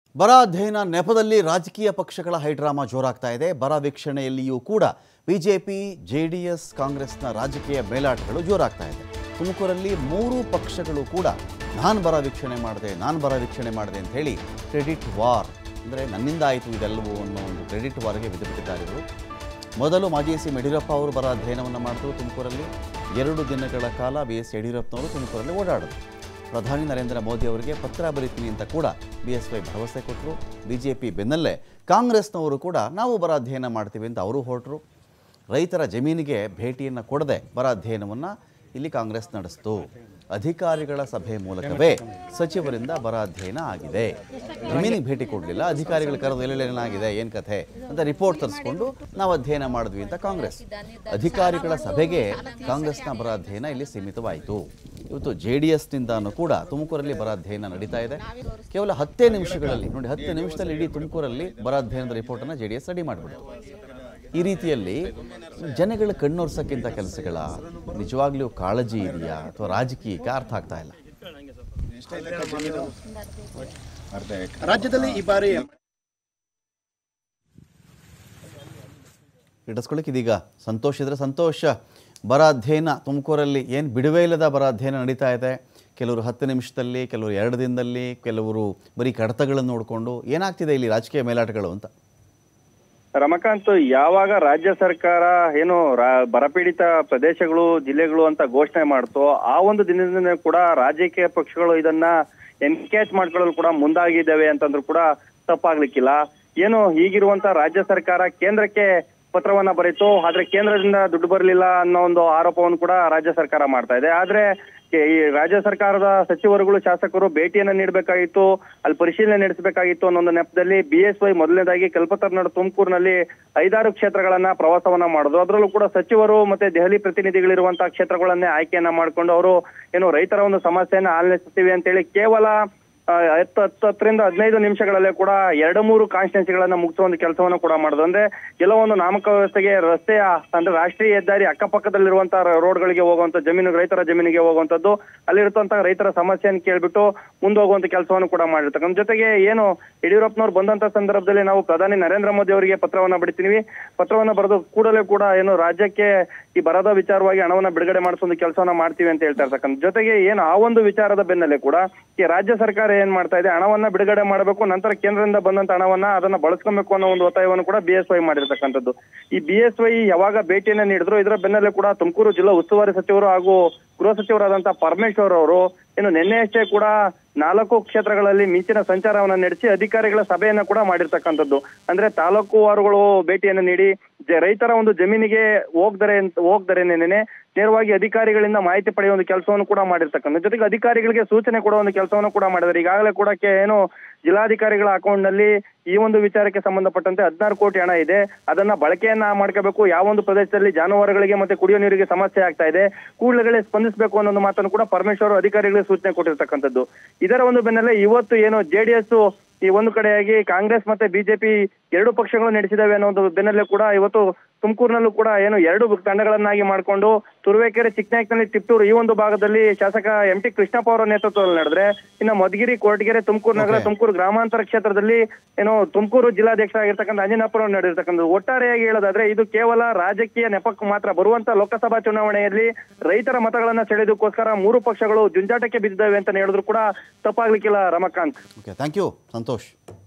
ಬರ ಅಧ್ಯಯನ ನೆಪದಲ್ಲಿ ರಾಜಕೀಯ ಪಕ್ಷಗಳ ಹೈಡ್ರಾಮಾ ಜೋರಾಗ್ತಾ ಇದೆ ಬರ ವೀಕ್ಷಣೆಯಲ್ಲಿಯೂ ಕೂಡ ಬಿಜೆಪಿ ಜೆಡಿಎಸ್ ಕಾಂಗ್ರೆಸ್ನ ರಾಜಕೀಯ ಮೇಲಾಟಗಳು ಜೋರಾಗ್ತಾ ಇದೆ ತುಮಕೂರಲ್ಲಿ ಮೂರು ಪಕ್ಷಗಳು ಕೂಡ ನಾನು ಬರ ವೀಕ್ಷಣೆ ಮಾಡಿದೆ ನಾನು ಬರ ವೀಕ್ಷಣೆ ಮಾಡಿದೆ ಅಂತ ಹೇಳಿ ಕ್ರೆಡಿಟ್ ವಾರ್ ಅಂದರೆ ನನ್ನಿಂದ ಆಯಿತು ಇದೆಲ್ಲವೂ ಅನ್ನೋ ಒಂದು ಕ್ರೆಡಿಟ್ ವಾರ್ಗೆ ಬಿದ್ದುಬಿಟ್ಟಿದ್ದಾರೆ ಇವರು ಮೊದಲು ಮಾಜಿ ಸಿ ಯಡಿಯೂರಪ್ಪ ಅವರು ಬರ ಅಧ್ಯಯನವನ್ನು ಮಾಡಿದ್ರು ತುಮಕೂರಲ್ಲಿ ಎರಡು ದಿನಗಳ ಕಾಲ ಬಿ ಎಸ್ ಯಡಿಯೂರಪ್ಪನವರು ತುಮಕೂರಲ್ಲಿ ಓಡಾಡಿದ್ರು ಪ್ರಧಾನಿ ನರೇಂದ್ರ ಮೋದಿ ಅವರಿಗೆ ಪತ್ರ ಬರೀತೀನಿ ಅಂತ ಕೂಡ ಬಿ ಎಸ್ ವೈ ಭರವಸೆ ಕೊಟ್ಟರು ಬಿ ಜೆ ಪಿ ಬೆನ್ನಲ್ಲೇ ಕಾಂಗ್ರೆಸ್ನವರು ಕೂಡ ನಾವು ಬರ ಅಧ್ಯಯನ ಮಾಡ್ತೀವಿ ಅಂತ ಅವರು ಹೊರಟರು ರೈತರ ಜಮೀನಿಗೆ ಭೇಟಿಯನ್ನು ಕೊಡದೆ ಬರ ಅಧ್ಯಯನವನ್ನು ಇಲ್ಲಿ ಕಾಂಗ್ರೆಸ್ ನಡೆಸಿತು ಅಧಿಕಾರಿಗಳ ಸಭೆ ಮೂಲಕವೇ ಸಚಿವರಿಂದ ಬರ ಅಧ್ಯಯನ ಆಗಿದೆ ಜಮೀನಿಗೆ ಭೇಟಿ ಕೊಡಲಿಲ್ಲ ಅಧಿಕಾರಿಗಳು ಕರೆದು ಎಲ್ಲೆಲ್ಲೇನಾಗಿದೆ ಏನು ಕಥೆ ಅಂತ ರಿಪೋರ್ಟ್ ತರಿಸ್ಕೊಂಡು ನಾವು ಅಧ್ಯಯನ ಮಾಡಿದ್ವಿ ಅಂತ ಕಾಂಗ್ರೆಸ್ ಅಧಿಕಾರಿಗಳ ಸಭೆಗೆ ಕಾಂಗ್ರೆಸ್ನ ಬರ ಅಧ್ಯಯನ ಇಲ್ಲಿ ಸೀಮಿತವಾಯಿತು ಇವತ್ತು ಜೆ ಡಿ ಎಸ್ನಿಂದನೂ ಕೂಡ ತುಮಕೂರಲ್ಲಿ ಬರ ಅಧ್ಯಯನ ನಡೀತಾ ಇದೆ ಕೇವಲ ಹತ್ತೇ ನಿಮಿಷಗಳಲ್ಲಿ ನೋಡಿ ಹತ್ತು ನಿಮಿಷದಲ್ಲಿ ಇಡೀ ತುಮಕೂರಲ್ಲಿ ಬರ ಅಧ್ಯಯನದ ರಿಪೋರ್ಟನ್ನು ಜೆ ಡಿ ಎಸ್ ರೆಡಿ ಮಾಡಿಬಿಡ್ತು ಈ ರೀತಿಯಲ್ಲಿ ಜನಗಳ ಕಣ್ಣೊರ್ಸಕ್ಕಿಂತ ಕೆಲಸಗಳ ನಿಜವಾಗ್ಲೂ ಕಾಳಜಿ ಇದೆಯಾ ಅಥವಾ ರಾಜಕೀಯಕ್ಕೆ ಅರ್ಥ ಆಗ್ತಾ ಇಲ್ಲ ರಾಜ್ಯದಲ್ಲಿ ಈ ಬಾರಿ ಇಡಿಸ್ಕೊಳ್ಳಿಕ್ಕೆ ಇದೀಗ ಸಂತೋಷ ಇದ್ರೆ ಸಂತೋಷ ಬರ ಅಧ್ಯಯನ ತುಮಕೂರಲ್ಲಿ ಏನು ಬಿಡುವೆ ಇಲ್ಲದ ಬರ ಅಧ್ಯಯನ ನಡೀತಾ ಇದೆ ಕೆಲವರು ಹತ್ತು ನಿಮಿಷದಲ್ಲಿ ಕೆಲವರು ಎರಡು ದಿನದಲ್ಲಿ ಕೆಲವರು ಬರೀ ಕಡತಗಳನ್ನು ನೋಡಿಕೊಂಡು ಏನಾಗ್ತಿದೆ ಇಲ್ಲಿ ರಾಜಕೀಯ ಮೇಲಾಟಗಳು ಅಂತ ರಮಕಾಂತ್ ಯಾವಾಗ ರಾಜ್ಯ ಸರ್ಕಾರ ಏನು ರಾ- ಬರಪೀಡಿತ ಪ್ರದೇಶಗಳು ಜಿಲ್ಲೆಗಳು ಅಂತ ಘೋಷಣೆ ಮಾಡ್ತೋ ಆ ಒಂದು ದಿನದಿಂದ ಕೂಡ ರಾಜಕೀಯ ಪಕ್ಷಗಳು ಇದನ್ನ ಎನ್ಕ್ಯಾಚ್ ಮಾಡ್ಕೊಳ್ಳಲು ಕೂಡ ಮುಂದಾಗಿದ್ದಾವೆ ಅಂತಂದ್ರೂ ಕೂಡ ತಪ್ಪಾಗ್ಲಿಕ್ಕಿಲ್ಲ ಏನು ಈಗಿರುವಂತ ರಾಜ್ಯ ಸರ್ಕಾರ ಕೇಂದ್ರಕ್ಕೆ ಪತ್ರವನ್ನ ಬರೀತು ಆದ್ರೆ ಕೇಂದ್ರದಿಂದ ದುಡ್ಡು ಬರಲಿಲ್ಲ ಅನ್ನೋ ಒಂದು ಆರೋಪವನ್ನು ಕೂಡ ರಾಜ್ಯ ಸರ್ಕಾರ ಮಾಡ್ತಾ ಇದೆ ಆದ್ರೆ ಕೆ- ಈ ರಾಜ್ಯ ಸರ್ಕಾರದ ಸಚಿವರುಗಳು ಶಾಸಕರು ಭೇಟಿಯನ್ನ ನೀಡಬೇಕಾಗಿತ್ತು ಅಲ್ಲಿ ಪರಿಶೀಲನೆ ನಡೆಸಬೇಕಾಗಿತ್ತು ಅನ್ನೋ ಒಂದು ನೆಪದಲ್ಲಿ ಬಿ ಎಸ್ ವೈ ಮೊದಲನೇದಾಗಿ ಕಲ್ಪತರುನಾಡು ತುಮಕೂರಿನಲ್ಲಿ ಐದಾರು ಕ್ಷೇತ್ರಗಳನ್ನ ಪ್ರವಾಸವನ್ನ ಮಾಡಿದ್ರು ಅದರಲ್ಲೂ ಕೂಡ ಸಚಿವರು ಮತ್ತೆ ದೆಹಲಿ ಪ್ರತಿನಿಧಿಗಳಿರುವಂತಹ ಕ್ಷೇತ್ರಗಳನ್ನೇ ಆಯ್ಕೆಯನ್ನ ಮಾಡ್ಕೊಂಡು ಅವರು ಏನು ರೈತರ ಒಂದು ಸಮಸ್ಯೆಯನ್ನ ಆಲಿಸ್ತೀವಿ ಅಂತೇಳಿ ಕೇವಲ ಆ, ಹತ್ತು ಹತ್ತು ಹತ್ತರಿಂದ ಹದಿನೈದು ನಿಮಿಷಗಳಲ್ಲೇ ಕೂಡ ಎರಡು ಮೂರು ಕಾನ್ಸ್ಟಿಟ್ಯೂನ್ಸಿಗಳನ್ನ ಮುಗಿಸುವ ಒಂದು ಕೆಲಸವನ್ನು ಕೂಡ ಮಾಡೋದು ಅಂದ್ರೆ ಕೆಲವೊಂದು ನಾಮಕ ವ್ಯವಸ್ಥೆಗೆ ರಸ್ತೆಯ ಅಂದ್ರೆ ರಾಷ್ಟ್ರೀಯ ಹೆದ್ದಾರಿ ಅಕ್ಕಪಕ್ಕದಲ್ಲಿರುವಂತಹ ರೋಡ್ಗಳಿಗೆ ಹೋಗುವಂತ ಜಮೀನು ರೈತರ ಜಮೀನಿಗೆ ಹೋಗುವಂತದ್ದು ಅಲ್ಲಿರುವಂತಹ ರೈತರ ಸಮಸ್ಯೆಯನ್ನು ಕೇಳ್ಬಿಟ್ಟು ಮುಂದೋಗುವಂತ ಕೆಲಸವನ್ನು ಕೂಡ ಮಾಡಿರ್ತಕ್ಕಂಥ ಜೊತೆಗೆ ಏನು ಯಡಿಯೂರಪ್ಪನವ್ರು ಬಂದಂತ ಸಂದರ್ಭದಲ್ಲಿ ನಾವು ಪ್ರಧಾನಿ ನರೇಂದ್ರ ಮೋದಿ ಅವರಿಗೆ ಪತ್ರವನ್ನ ಬಿಡ್ತೀವಿ ಪತ್ರವನ್ನ ಬರೆದು ಕೂಡಲೇ ಕೂಡ ಏನು ರಾಜ್ಯಕ್ಕೆ ಈ ಬರದ ವಿಚಾರವಾಗಿ ಹಣವನ್ನ ಬಿಡುಗಡೆ ಮಾಡಿಸೋ ಒಂದು ಕೆಲಸವನ್ನ ಮಾಡ್ತೀವಿ ಅಂತ ಹೇಳ್ತಾ ಇರ್ತಕ್ಕಂಥ ಜೊತೆಗೆ ಏನು ಆ ಒಂದು ವಿಚಾರದ ಬೆನ್ನಲ್ಲೇ ಕೂಡ ಈ ರಾಜ್ಯ ಸರ್ಕಾರ ಏನ್ ಮಾಡ್ತಾ ಇದೆ ಹಣವನ್ನ ಬಿಡುಗಡೆ ಮಾಡಬೇಕು ನಂತರ ಕೇಂದ್ರದಿಂದ ಬಂದಂತ ಹಣವನ್ನ ಅದನ್ನ ಬಳಸ್ಕೊಬೇಕು ಅನ್ನೋ ಒಂದು ಒತ್ತಾಯವನ್ನು ಕೂಡ ಬಿ ಎಸ್ ವೈ ಮಾಡಿರ್ತಕ್ಕಂಥದ್ದು ಈ ಬಿ ಎಸ್ ವೈ ಯಾವಾಗ ಭೇಟಿಯನ್ನ ನೀಡಿದ್ರು ಇದರ ಬೆನ್ನಲ್ಲೇ ಕೂಡ ತುಮಕೂರು ಜಿಲ್ಲಾ ಉಸ್ತುವಾರಿ ಸಚಿವರು ಹಾಗೂ ಗೃಹ ಸಚಿವರಾದಂತಹ ಪರಮೇಶ್ವರ್ ಅವರು ಏನು ನಿನ್ನೆಯಷ್ಟೇ ಕೂಡ ನಾಲ್ಕು ಕ್ಷೇತ್ರಗಳಲ್ಲಿ ಮಿಂಚಿನ ಸಂಚಾರವನ್ನ ನಡೆಸಿ ಅಧಿಕಾರಿಗಳ ಸಭೆಯನ್ನ ಕೂಡ ಮಾಡಿರ್ತಕ್ಕಂಥದ್ದು ಅಂದ್ರೆ ತಾಲೂಕುವಾರುಗಳು ಭೇಟಿಯನ್ನ ನೀಡಿ ಜ- ರೈತರ ಒಂದು ಜಮೀನಿಗೆ ಹೋಗ್ದರೆ ಹೋಗ್ದರೇನೇನೆ ನೇರವಾಗಿ ಅಧಿಕಾರಿಗಳಿಂದ ಮಾಹಿತಿ ಪಡೆಯುವ ಒಂದು ಕೆಲಸವನ್ನು ಕೂಡ ಮಾಡಿರ್ತಕ್ಕಂಥ ಜೊತೆಗೆ ಅಧಿಕಾರಿಗಳಿಗೆ ಸೂಚನೆ ಕೊಡುವ ಒಂದು ಕೆಲಸವನ್ನು ಕೂಡ ಮಾಡಿದ್ದಾರೆ ಈಗಾಗಲೇ ಕೂಡ ಕೆ- ಏನು ಜಿಲ್ಲಾಧಿಕಾರಿಗಳ ಅಕೌಂಟ್ ನಲ್ಲಿ ಈ ಒಂದು ವಿಚಾರಕ್ಕೆ ಸಂಬಂಧಪಟ್ಟಂತೆ ಹದಿನಾರು ಕೋಟಿ ಹಣ ಇದೆ ಅದನ್ನ ಬಳಕೆಯನ್ನ ಮಾಡ್ಕೋಬೇಕು ಯಾವ ಒಂದು ಪ್ರದೇಶದಲ್ಲಿ ಜಾನುವಾರುಗಳಿಗೆ ಮತ್ತೆ ಕುಡಿಯೋ ನೀರಿಗೆ ಸಮಸ್ಯೆ ಆಗ್ತಾ ಇದೆ ಕೂಡಲೇ ಸ್ಪಂದಿಸಬೇಕು ಅನ್ನೋ ಒಂದು ಮಾತನ್ನು ಕೂಡ ಪರಮೇಶ್ವರ್ ಅಧಿಕಾರಿಗಳಿಗೆ ಸೂಚನೆ ಕೊಟ್ಟಿರ್ತಕ್ಕಂಥದ್ದು ಇದರ ಒಂದು ಬೆನ್ನಲ್ಲೇ ಇವತ್ತು ಏನು ಜೆಡಿಎಸ್ ಈ ಒಂದು ಕಡೆಯಾಗಿ ಕಾಂಗ್ರೆಸ್ ಮತ್ತೆ ಬಿಜೆಪಿ ಎರಡು ಪಕ್ಷಗಳು ನಡೆಸಿದಾವೆ ಅನ್ನೋ ಒಂದು ಬೆನ್ನಲ್ಲೇ ಕೂಡ ಇವತ್ತು ತುಮಕೂರಿನಲ್ಲೂ ಕೂಡ ಏನು ಎರಡು ತಂಡಗಳನ್ನಾಗಿ ಮಾಡಿಕೊಂಡು ತುರುವೇಕೆರೆ ಚಿಕ್ಕನಾಯಕನಹಳ್ಳಿ ತಿಪ್ಟೂರು ಈ ಒಂದು ಭಾಗದಲ್ಲಿ ಶಾಸಕ ಎಂ ಟಿ ಕೃಷ್ಣಪ್ಪ ಅವರ ನೇತೃತ್ವದಲ್ಲಿ ನಡೆದ್ರೆ ಇನ್ನು ಮಧುಗಿರಿ ಕೊರಟಗೆರೆ ತುಮಕೂರು ನಗರ Okay. ತುಮಕೂರು ಗ್ರಾಮಾಂತರ ಕ್ಷೇತ್ರದಲ್ಲಿ ಏನು ತುಮಕೂರು ಜಿಲ್ಲಾಧ್ಯಕ್ಷರಾಗಿರ್ತಕ್ಕಂಥ ಅಂಜನಪ್ಪ ಅವರು ನಡೆದಿರ್ತಕ್ಕಂಥದ್ದು ಒಟ್ಟಾರೆಯಾಗಿ ಹೇಳೋದಾದ್ರೆ ಇದು ಕೇವಲ ರಾಜಕೀಯ ನೆಪಕ್ಕೆ ಮಾತ್ರ ಬರುವಂತ ಲೋಕಸಭಾ ಚುನಾವಣೆಯಲ್ಲಿ ರೈತರ ಮತಗಳನ್ನ ಸೆಳೆಯೋದಕ್ಕೋಸ್ಕರ ಮೂರು ಪಕ್ಷಗಳು ಜುಂಜಾಟಕ್ಕೆ ಬಿದ್ದಿದ್ದಾವೆ ಅಂತ ಹೇಳಿದ್ರು ಕೂಡ ತಪ್ಪಾಗ್ಲಿಕ್ಕಿಲ್ಲ Ramakant okay thank you Santosh